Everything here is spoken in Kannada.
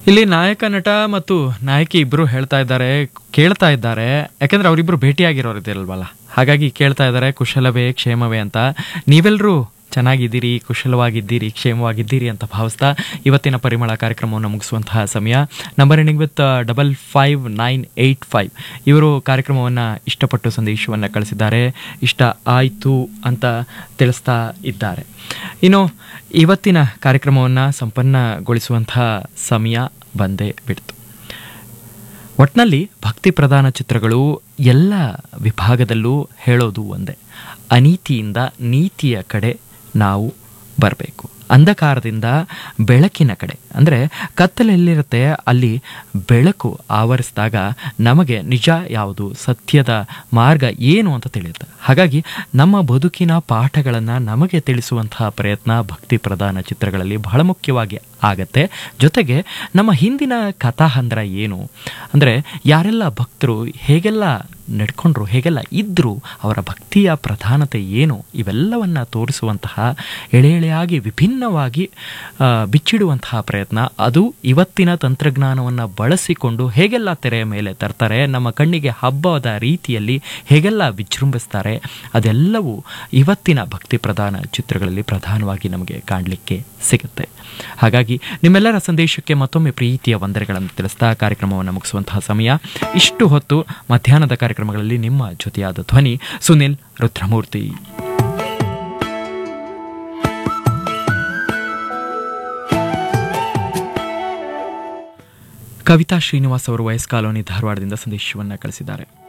ಇಲ್ಲಿ ನಾಯಕ ನಟ ಮತ್ತು ನಾಯಕಿ ಇಬ್ರು ಹೇಳ್ತಾ ಇದ್ದಾರೆ ಕೇಳ್ತಾ ಇದ್ದಾರೆ ಯಾಕಂದ್ರೆ ಅವರಿಬ್ರು ಭೇಟಿಯಾಗಿರೋರು ಇದಿರಲ್ವಲ್ಲ ಹಾಗಾಗಿ ಕೇಳ್ತಾ ಇದ್ದಾರೆ ಕುಶಲವೇ ಕ್ಷೇಮವೇ ಅಂತ ನೀವೆಲ್ಲರೂ ಚೆನ್ನಾಗಿದ್ದೀರಿ ಕುಶಲವಾಗಿದ್ದೀರಿ ಕ್ಷೇಮವಾಗಿದ್ದೀರಿ ಅಂತ ಭಾವಿಸ್ತಾ ಇವತ್ತಿನ ಪರಿಮಳ ಕಾರ್ಯಕ್ರಮವನ್ನು ಮುಗಿಸುವಂತಹ ಸಮಯ number ending with double five nine eight five ಇವರು ಕಾರ್ಯಕ್ರಮವನ್ನು ಇಷ್ಟಪಟ್ಟು ಸಂದೇಶವನ್ನು ಕಳಿಸಿದ್ದಾರೆ ಇಷ್ಟ ಆಯಿತು ಅಂತ ತಿಳಿಸ್ತಾ ಇದ್ದಾರೆ ಇನ್ನು ಇವತ್ತಿನ ಕಾರ್ಯಕ್ರಮವನ್ನು ಸಂಪನ್ನಗೊಳಿಸುವಂತಹ ಸಮಯ ಬಂದೇ ಬಿಡ್ತು ಒಟ್ನಲ್ಲಿ ಭಕ್ತಿ ಪ್ರಧಾನ ಚಿತ್ರಗಳು ಎಲ್ಲ ವಿಭಾಗದಲ್ಲೂ ಹೇಳೋದು ಒಂದೇ ಅನೀತಿಯಿಂದ ನೀತಿಯ ಕಡೆ ನಾವು ಬರಬೇಕು ಅಂಧಕಾರದಿಂದ ಬೆಳಕಿನ ಕಡೆ ಅಂದರೆ ಕತ್ತಲೆಲ್ಲಿರುತ್ತೆ ಅಲ್ಲಿ ಬೆಳಕು ಆವರಿಸಿದಾಗ ನಮಗೆ ನಿಜ ಯಾವುದು ಸತ್ಯದ ಮಾರ್ಗ ಏನು ಅಂತ ತಿಳಿಯುತ್ತೆ ಹಾಗಾಗಿ ನಮ್ಮ ಬದುಕಿನ ಪಾಠಗಳನ್ನು ನಮಗೆ ತಿಳಿಸುವಂತಹ ಪ್ರಯತ್ನ ಭಕ್ತಿ ಪ್ರಧಾನ ಚಿತ್ರಗಳಲ್ಲಿ ಬಹಳ ಮುಖ್ಯವಾಗಿ ಆಗತ್ತೆ ಜೊತೆಗೆ ನಮ್ಮ ಹಿಂದಿನ ಕಥಾಹಂದ್ರ ಏನು ಅಂದರೆ ಯಾರೆಲ್ಲ ಭಕ್ತರು ಹೇಗೆಲ್ಲ ನಡ್ಕೊಂಡ್ರು ಹೇಗೆಲ್ಲ ಇದ್ದರು ಅವರ ಭಕ್ತಿಯ ಪ್ರಧಾನತೆ ಏನು ಇವೆಲ್ಲವನ್ನು ತೋರಿಸುವಂತಹ ಎಳೆ ಎಳೆಯಾಗಿ ವಿಭಿನ್ನವಾಗಿ ಆ, ಬಿಚ್ಚಿಡುವಂತಹ ಪ್ರಯತ್ನ ಅದು ಇವತ್ತಿನ ತಂತ್ರಜ್ಞಾನವನ್ನು ಬಳಸಿಕೊಂಡು ಹೇಗೆಲ್ಲ ತೆರೆಯ ಮೇಲೆ ತರ್ತಾರೆ ನಮ್ಮ ಕಣ್ಣಿಗೆ ಹಬ್ಬದ ರೀತಿಯಲ್ಲಿ ಹೇಗೆಲ್ಲ ವಿಜೃಂಭಿಸ್ತಾರೆ ಅದೆಲ್ಲವೂ ಇವತ್ತಿನ ಭಕ್ತಿ ಪ್ರಧಾನ ಚಿತ್ರಗಳಲ್ಲಿ ಪ್ರಧಾನವಾಗಿ ನಮಗೆ ಕಾಣಲಿಕ್ಕೆ ಸಿಗುತ್ತೆ ಹಾಗಾಗಿ ನಿಮ್ಮೆಲ್ಲರ ಸಂದೇಶಕ್ಕೆ ಮತ್ತೊಮ್ಮೆ ಪ್ರೀತಿಯ ವಂದನೆಗಳನ್ನು ತಿಳಿಸ್ತಾ ಕಾರ್ಯಕ್ರಮವನ್ನು ಮುಗಿಸುವಂತಹ ಸಮಯ ಇಷ್ಟು ಹೊತ್ತು ಮಧ್ಯಾಹ್ನದ ಕಾರ್ಯಕ್ರಮಗಳಲ್ಲಿ ನಿಮ್ಮ ಜೊತೆಯಾದ ಧ್ವನಿ ಸುನಿಲ್ ರುದ್ರಮೂರ್ತಿ ಕವಿತಾ ಶ್ರೀನಿವಾಸ್ ಅವರು ವಯಸ್ ಕಾಲೋನಿ ಧಾರವಾಡದಿಂದ ಸಂದೇಶವನ್ನು ಕಳಿಸಿದ್ದಾರೆ